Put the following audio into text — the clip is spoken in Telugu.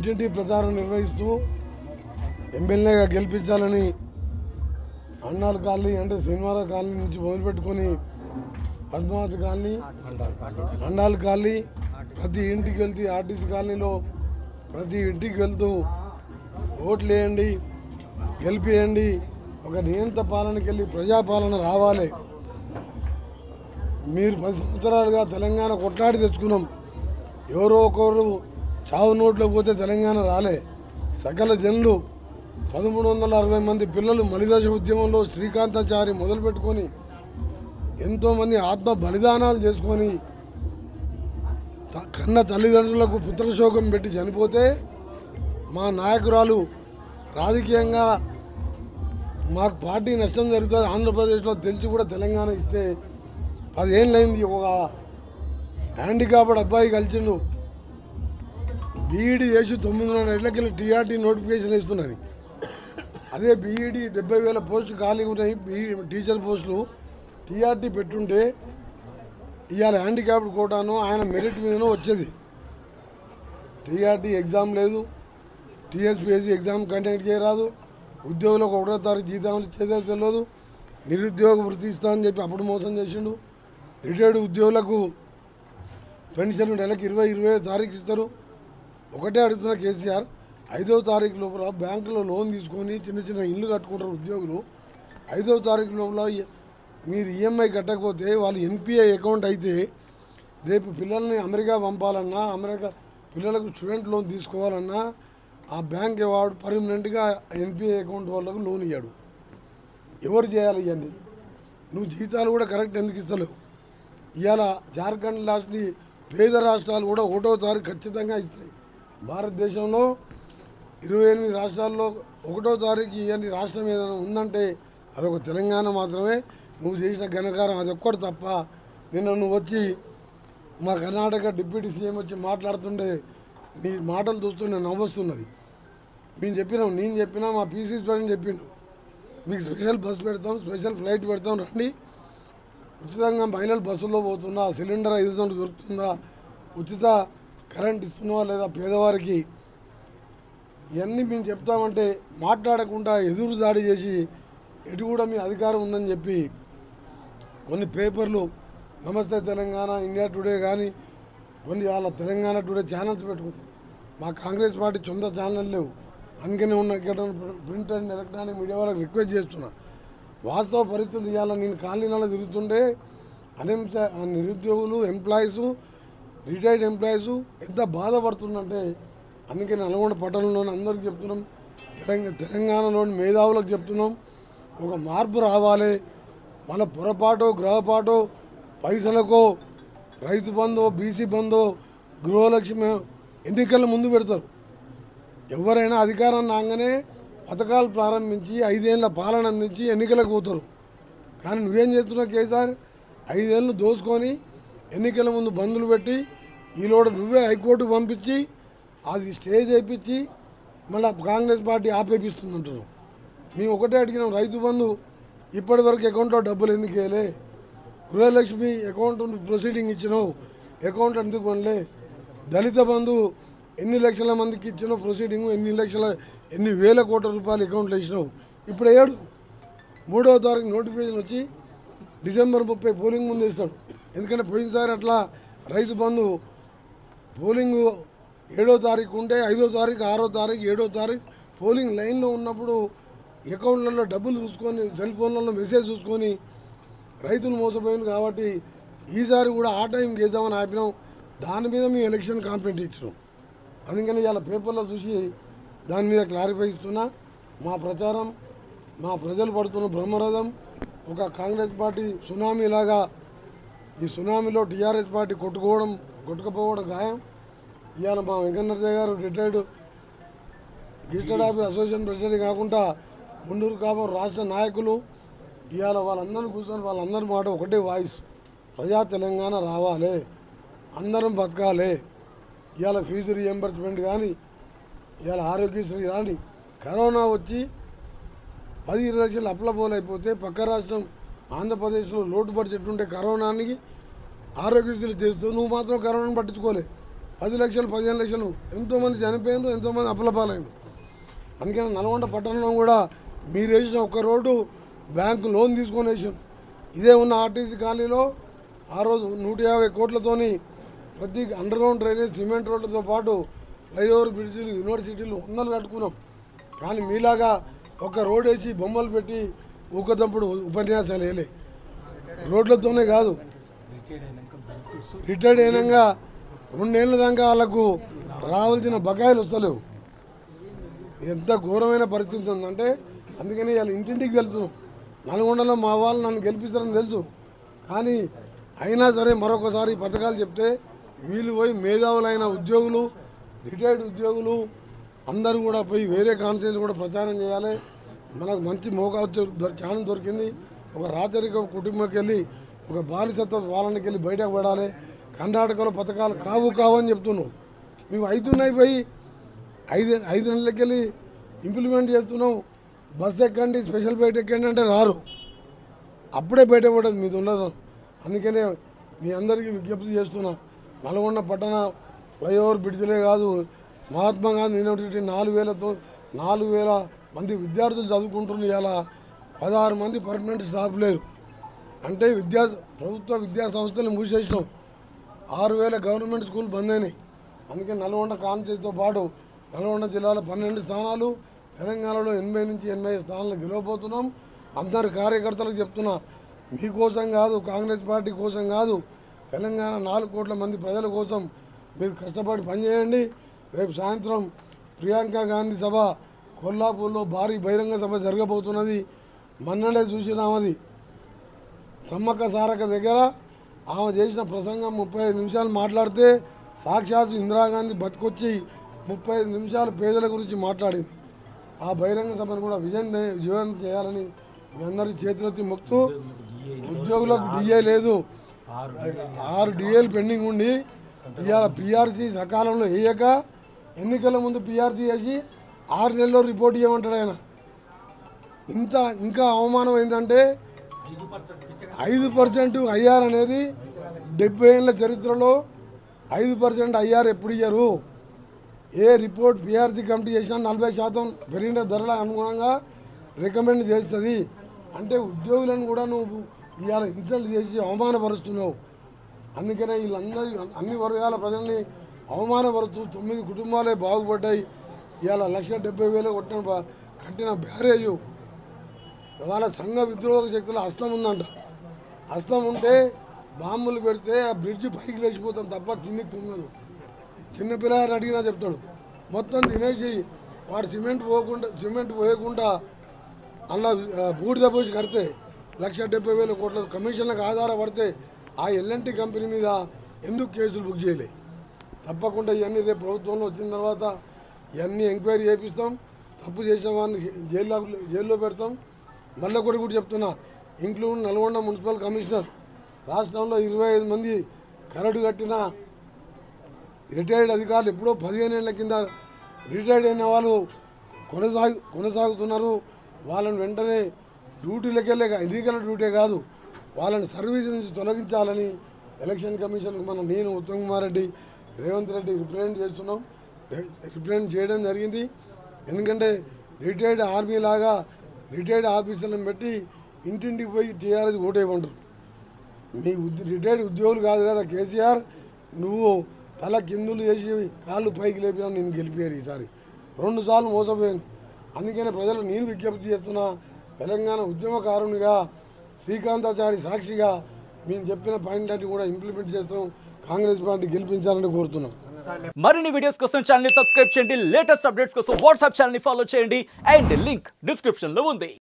ఇంటింటి ప్రచారం నిర్వహిస్తూ ఎమ్మెల్యేగా గెలిపించాలని అన్నాల కాలనీ అంటే శనివారం కాలనీ నుంచి మొదలుపెట్టుకొని పద్మావతి కాలనీ అండాల కాలనీ ప్రతి ఇంటికి వెళ్తే ఆర్టీసీ కాలనీలో ప్రతి ఇంటికి వెళ్తూ ఓట్లు వేయండి గెలిపియండి ఒక నియంత పాలనకి వెళ్ళి ప్రజాపాలన రావాలి మీరు పది సంవత్సరాలుగా తెలంగాణ కొట్లాడి తెచ్చుకున్నాం ఎవరో ఒకరు చావు నోట్లో పోతే తెలంగాణ రాలే సకల జనులు పదమూడు వందల అరవై మంది పిల్లలు మలిదశ ఉద్యమంలో శ్రీకాంతాచారి మొదలుపెట్టుకొని ఎంతోమంది ఆత్మ బలిదానాలు చేసుకొని త- కన్న తల్లిదండ్రులకు పుత్రశోకం పెట్టి చనిపోతే మా నాయకురాలు రాజకీయంగా మాకు పార్టీ నష్టం జరుగుతుంది ఆంధ్రప్రదేశ్లో తెలిసి కూడా తెలంగాణ ఇస్తే పదేళ్ళైంది ఒక హ్యాండికాప్డ్ అబ్బాయి కలిసిండు బీఈడి చేసి తొమ్మిదిన్నర ఏళ్ళకి టీఆర్టీ నోటిఫికేషన్ ఇస్తున్నది అదే బీఈడి డెబ్బై వేల పోస్టు ఖాళీగా ఉన్నాయి బీ టీచర్ పోస్టులు టీఆర్టీ పెట్టుంటే ఇవాళ హ్యాండిక్యాప్డ్ కోటాను ఆయన మెరిట్ మీదనో వచ్చేది టీఆర్టీ ఎగ్జామ్ లేదు టీఎస్పీఎస్సీ ఎగ్జామ్ కండక్ట్ చేయరాదు ఉద్యోగులకు ఒకటో తారీఖు జీతం ఇచ్చేదే తెలియదు నిరుద్యోగ వృత్తి ఇస్తా అని చెప్పి అప్పుడు మోసం చేసిండు రిటైర్డ్ ఉద్యోగులకు పెన్షన్ నెలకు ఇరవై ఇరవై తారీఖు ఇస్తారు ఒకటే అడుగుతున్న కేసీఆర్ ఐదవ తారీఖు లోపల బ్యాంకులో లోన్ తీసుకొని చిన్న చిన్న ఇల్లు కట్టుకుంటారు ఉద్యోగులు ఐదవ తారీఖు లోపల ఈ- మీరు ఈఎంఐ కట్టకపోతే వాళ్ళు ఎన్పిఐ అకౌంట్ అయితే రేపు పిల్లల్ని అమెరికా పంపాలన్నా అమెరికా పిల్లలకు స్టూడెంట్ లోన్ తీసుకోవాలన్నా ఆ బ్యాంక్ వాడు పర్మనెంట్గా ఎన్పిఐ అకౌంట్ వాళ్ళకు లోన్ ఇవ్వడు ఎవరు చేయాలి ఇవన్నీ నువ్వు జీతాలు కూడా కరెక్ట్ ఎందుకు ఇస్తలేవు ఇవాళ జార్ఖండ్ లాస్ట్ని పేద రాష్ట్రాలు కూడా ఒకటో తారీఖు ఖచ్చితంగా ఇస్తాయి భారతదేశంలో ఇరవై ఎనిమిది రాష్ట్రాల్లో ఒకటో తారీఖు ఇవన్నీ రాష్ట్రం ఏదైనా ఉందంటే అదొక తెలంగాణ మాత్రమే నువ్వు చేసిన ఘనకారం అదొక్కటి తప్ప నిన్న నువ్వు వచ్చి మా కర్ణాటక డిప్యూటీ సీఎం వచ్చి మాట్లాడుతుండే నీ మాటలు చూస్తుంటే నవ్వొస్తున్నది మేము చెప్పినాం నేను చెప్పినా మా పీసీ స్టూడెంట్ చెప్పిండు మీకు స్పెషల్ బస్ పెడతాం స్పెషల్ ఫ్లైట్ పెడతాం రండి ఉచితంగా మహిళలు బస్సులో పోతుందా సిలిండర్ ఐదు వందలు దొరుకుతుందా ఉచిత కరెంట్ ఇస్తున్నావా లేదా పేదవారికి ఇవన్నీ మేము చెప్తామంటే మాట్లాడకుండా ఎదురు దాడి చేసి ఎటు కూడా మీ అధికారం ఉందని చెప్పి కొన్ని పేపర్లు నమస్తే తెలంగాణ ఇండియా టుడే కానీ కొన్ని వాళ్ళ తెలంగాణ టుడే ఛానల్స్ పెట్టుకుంటాం మా కాంగ్రెస్ పార్టీ సొంత ఛానల్ లేవు అందుకనే ఉన్న ఇక్కడ ప్రింట్ అండ్ ఎలక్ట్రానిక్ మీడియా వాళ్ళకి రిక్వెస్ట్ చేస్తున్నా వాస్తవ పరిస్థితి ఇవాళ నేను కాలనీలలో తిరుగుతుంటే అనింస నిరుద్యోగులు ఎంప్లాయీస్ రిటైర్డ్ ఎంప్లాయీస్ ఎంత బాధపడుతుందంటే అందుకే నల్గొండ పట్టణంలోని అందరికీ చెప్తున్నాం తెలంగాణ తెలంగాణలోని మేధావులకు చెప్తున్నాం ఒక మార్పు రావాలి మన పొరపాటు గ్రహపాటు పైసలకో రైతు బంధు బీసీ బంధు గృహలక్ష్మి ఎన్నికల ముందు పెడతారు ఎవరైనా అధికారం రాగానే పథకాలు ప్రారంభించి ఐదేళ్ల పాలన అందించి ఎన్నికలకు పోతారు కానీ నువ్వేం చేస్తున్నావు కేసీఆర్ ఐదేళ్ళు దోసుకొని ఎన్నికల ముందు బంధులు పెట్టి ఈలోడు నువ్వే హైకోర్టు పంపించి అది స్టేజ్ వేయించి మళ్ళీ కాంగ్రెస్ పార్టీ ఆపేపిస్తుంది అంటున్నావు మేము ఒకటే అడిగినాం రైతు బంధు ఇప్పటి వరకు అకౌంట్లో డబ్బులు ఎందుకు వేయలే గృహలక్ష్మి అకౌంట్ ప్రొసీడింగ్ ఇచ్చినావు అకౌంట్ ఎందుకు కొనలే దళిత బంధు ఎన్ని లక్షల మందికి ఇచ్చినావు ప్రొసీడింగ్ ఎన్ని లక్షల ఎన్ని వేల కోట్ల రూపాయలు అకౌంట్లో ఇచ్చినావు ఇప్పుడు ఏడు మూడవ తారీఖు నోటిఫికేషన్ వచ్చి డిసెంబర్ ముప్పై పోలింగ్ ముందు ఇస్తాడు ఎందుకంటే పోయినసారి అట్లా రైతు బంధు పోలింగ్ ఏడో తారీఖు ఉంటే ఐదో తారీఖు ఆరో తారీఖు ఏడో తారీఖు పోలింగ్ లైన్లో ఉన్నప్పుడు అకౌంట్లలో డబ్బులు చూసుకొని సెల్ ఫోన్లలో మెసేజ్ చూసుకొని రైతులు మోసపోయింది కాబట్టి ఈసారి కూడా ఆ టైం చేద్దామని ఆపినాం దాని మీద మేము ఎలక్షన్ కాంప్లైంట్ ఇచ్చినాం అందుకని ఇలా పేపర్లో చూసి దాని మీద క్లారిఫై ఇస్తున్నా మా ప్రచారం మా ప్రజలు పడుతున్న బ్రహ్మరథం ఒక కాంగ్రెస్ పార్టీ సునామీ లాగా ఈ సునామీలో టీఆర్ఎస్ పార్టీ కొట్టుకోవడం కొట్టుకుపోవడం ఖాయం ఇవాళ మా వెంకన్నరయ్య గారు retired gazetted office association president కాకుండా ముండూరు కాపం రాష్ట్ర నాయకులు ఇవాళ వాళ్ళందరినీ కూర్చొని వాళ్ళందరి మాట ఒకటే వాయిస్ ప్రజా తెలంగాణ రావాలి అందరం బతకాలి ఇవాళ ఫీజు రియంబర్స్మెంట్ కానీ ఇవాళ ఆరోగ్యశ్రీ కానీ కరోనా వచ్చి పది ఇరవై లక్షలు అప్లబోలైపోతే పక్క రాష్ట్రం ఆంధ్రప్రదేశ్లో లోటు బడ్జెట్ ఉంటే కరోనానికి ఆరోగ్యశ్రీ చేస్తూ నువ్వు మాత్రం కరోనాను పట్టించుకోలే పది లక్షలు పదిహేను లక్షలు ఎంతోమంది చనిపోయినారు ఎంతోమంది అప్పులపాలైనారు అందుకని నల్గొండ పట్టణంలో కూడా మీరు వేసిన ఒక్క రోడ్డు బ్యాంకు లోన్ తీసుకొని వేసాం ఇదే ఉన్న ఆర్టీసీ కాలనీలో ఆ రోజు నూట యాభై కోట్లతోని ప్రతి అండర్గ్రౌండ్ డ్రైనేజ్ సిమెంట్ రోడ్లతో పాటు ఫ్లైఓవర్ బ్రిడ్జిలు యూనివర్సిటీలు వందలు కట్టుకున్నాం కానీ మీలాగా ఒక రోడ్ వేసి బొమ్మలు పెట్టి ఊకదంపుడు ఉపన్యాసాలు వేయలే రోడ్లతోనే కాదు రిటైర్డ్ అయినాక రెండేళ్ల దాకా వాళ్ళకు రావాల్సిన బకాయిలు వస్తలేవు ఎంత ఘోరమైన పరిస్థితి ఉందంటే అందుకని వాళ్ళు ఇంటింటికి వెళ్తున్నాం నల్గొండలో మా వాళ్ళు నన్ను గెలిపిస్తారని తెలుసు కానీ అయినా సరే మరొకసారి ఈ పథకాలు చెప్తే వీళ్ళు పోయి మేధావులైన ఉద్యోగులు రిటైర్డ్ ఉద్యోగులు అందరూ కూడా పోయి వేరే కాన్స్టిట్యూన్స్ కూడా ప్రచారం చేయాలి మనకు మంచి మోకా ఛాన్స్ దొరికింది ఒక రాచరిక కుటుంబంకి వెళ్ళి ఒక బానిసత్వ పాలనకి వెళ్ళి బయటకు పడాలి కర్ణాటకలో పథకాలు కావు కావు అని చెప్తున్నావు మేము అవుతున్నాయి పోయి ఐదు ఐదు నెలలకి వెళ్ళి ఇంప్లిమెంట్ చేస్తున్నాం బస్ ఎక్కండి స్పెషల్ బయట ఎక్కండి అంటే రారు అప్పుడే బయటపడదు మీది ఉండదు అందుకనే మీ అందరికీ విజ్ఞప్తి చేస్తున్నా నల్గొండ పట్టణ ఫ్లైఓవర్ బ్రిడ్జిలే కాదు మహాత్మా గాంధీ యూనివర్సిటీ నాలుగు వేలతో నాలుగు వేల మంది విద్యార్థులు చదువుకుంటున్న ఇలా పదహారు మంది పర్మనెంట్ స్టాఫ్ లేరు అంటే విద్యా ప్రభుత్వ విద్యా సంస్థలు మూసేసినాం ఆరు వేల గవర్నమెంట్ స్కూల్ బంద్ అయినాయి అందుకే నల్గొండ కాన్స్టిట్యూన్సీతో పాటు నల్గొండ జిల్లాలో పన్నెండు స్థానాలు తెలంగాణలో ఎనభై నుంచి ఎనభై స్థానాలు గెలవబోతున్నాం అందరు కార్యకర్తలకు చెప్తున్నా మీకోసం కాదు కాంగ్రెస్ పార్టీ కోసం కాదు తెలంగాణ నాలుగు కోట్ల మంది ప్రజల కోసం మీరు కష్టపడి పనిచేయండి రేపు సాయంత్రం ప్రియాంక గాంధీ సభ కొల్లాపూర్లో భారీ బహిరంగ సభ జరగబోతున్నది మన్నడే చూసినామది సమ్మక్క సారక్క దగ్గర ఆమె చేసిన ప్రసంగం ముప్పై ఐదు నిమిషాలు మాట్లాడితే సాక్షాత్ ఇందిరాగాంధీ బతికొచ్చి ముప్పై ఐదు నిమిషాలు పేదల గురించి మాట్లాడింది ఆ బహిరంగ సభను కూడా విజయం విజయం చేయాలని మీ అందరి చేతులెత్తి మొక్తూ ఉద్యోగులకు డిఏ లేదు ఆరు డిఏలు పెండింగ్ ఉండి ఇవాళ పిఆర్సీ సకాలంలో వేయక ఎన్నికల ముందు పిఆర్సీ వేసి ఆరు నెలల్లో రిపోర్ట్ ఇవ్వమంటాడు ఆయన ఇంత ఇంకా అవమానం ఏంటంటే ఐదు పర్సెంట్ ఐఆర్ అనేది డెబ్బై ఏళ్ళ చరిత్రలో ఐదు పర్సెంట్ ఐఆర్ ఎప్పుడు ఇయ్యరు ఏ రిపోర్ట్ పిఆర్సీ కమిటీ చేసినా నలభై శాతం పెరిగిన ధరల అనుగుణంగా రికమెండ్ చేస్తుంది అంటే ఉద్యోగులను కూడా నువ్వు ఇవాళ ఇన్సల్ట్ చేసి అవమానపరుస్తున్నావు అందుకనే వీళ్ళందరి అన్ని వర్గాల ప్రజల్ని అవమానపరుస్తూ తొమ్మిది కుటుంబాలే బాగుపడ్డాయి ఇవాళ లక్ష డెబ్బై వేలు కొట్టిన బా- కట్టిన బ్యారేజు ఇవాళ సంఘ విద్రోహ శక్తుల హస్తం ఉందంట హస్తం ఉంటే బాంబులు పెడితే ఆ బ్రిడ్జ్ పైకి లేచిపోతాం తప్ప కిందికి కుంగదు చిన్నపిల్లగారు అడిగినా చెప్తాడు మొత్తం తినేసి వాడు సిమెంట్ పోకుండా సిమెంట్ పోయకుండా అలా బూడిద పోసి కడితే లక్ష డెబ్బై వేల కోట్ల కమిషన్లకు ఆధారపడితే ఆ ఎల్ఎన్టీ కంపెనీ మీద ఎందుకు కేసులు బుక్ చేయలే తప్పకుండా ఇవన్నీ రేపు ప్రభుత్వంలో వచ్చిన తర్వాత ఇవన్నీ ఎంక్వైరీ చేపిస్తాం తప్పు చేసిన వాడిని జైల్లో జైల్లో పెడతాం మళ్ళీ కూడా కూడా చెప్తున్నా ఇంక్లూడ్ నల్గొండ మున్సిపల్ కమిషనర్ రాష్ట్రంలో ఇరవై ఐదు మంది కరడు కట్టిన రిటైర్డ్ అధికారులు ఎప్పుడో పదిహేను ఏళ్ళ కింద రిటైర్డ్ అయిన వాళ్ళు కొనసాగు కొనసాగుతున్నారు వాళ్ళని వెంటనే డ్యూటీలకు వెళ్ళే ఎన్నికల డ్యూటీ కాదు వాళ్ళని సర్వీస్ నుంచి తొలగించాలని ఎలక్షన్ కమిషన్కు మన నేను ఉత్తమ్ కుమార్ రెడ్డి రేవంత్ రెడ్డి రిప్రజెంట్ చేస్తున్నాం రిప్రజెంట్ చేయడం జరిగింది ఎందుకంటే రిటైర్డ్ ఆర్మీ లాగా రిటైర్డ్ ఆఫీసర్లను పెట్టి ఇంటింటికి పోయి టీఆర్ఎస్ ఓటేయమంటారు నీ ఉద్య రిటైర్డ్ ఉద్యోగులు కాదు కదా కేసీఆర్ నువ్వు తల కిందులు చేసి కాళ్ళు పైకి లేపినా నేను గెలిపారు ఈసారి రెండు సార్లు మోసపోయాను అందుకనే ప్రజలు నేను విజ్ఞప్తి చేస్తున్నా తెలంగాణ ఉద్యమకారునిగా శ్రీకాంతాచారి సాక్షిగా మేము చెప్పిన పాయింట్ అన్ని కూడా ఇంప్లిమెంట్ చేస్తాం కాంగ్రెస్ పార్టీ గెలిపించాలని కోరుతున్నాం మరిన్ని వీడియోస్ కోసం ఛానల్ ని సబ్స్క్రైబ్ చేయండి లేటెస్ట్ అప్డేట్స్ కోసం వాట్సాప్ ఛానల్ ని ఫాలో చేయండి అండ్ లింక్ డిస్క్రిప్షన్ లో ఉంది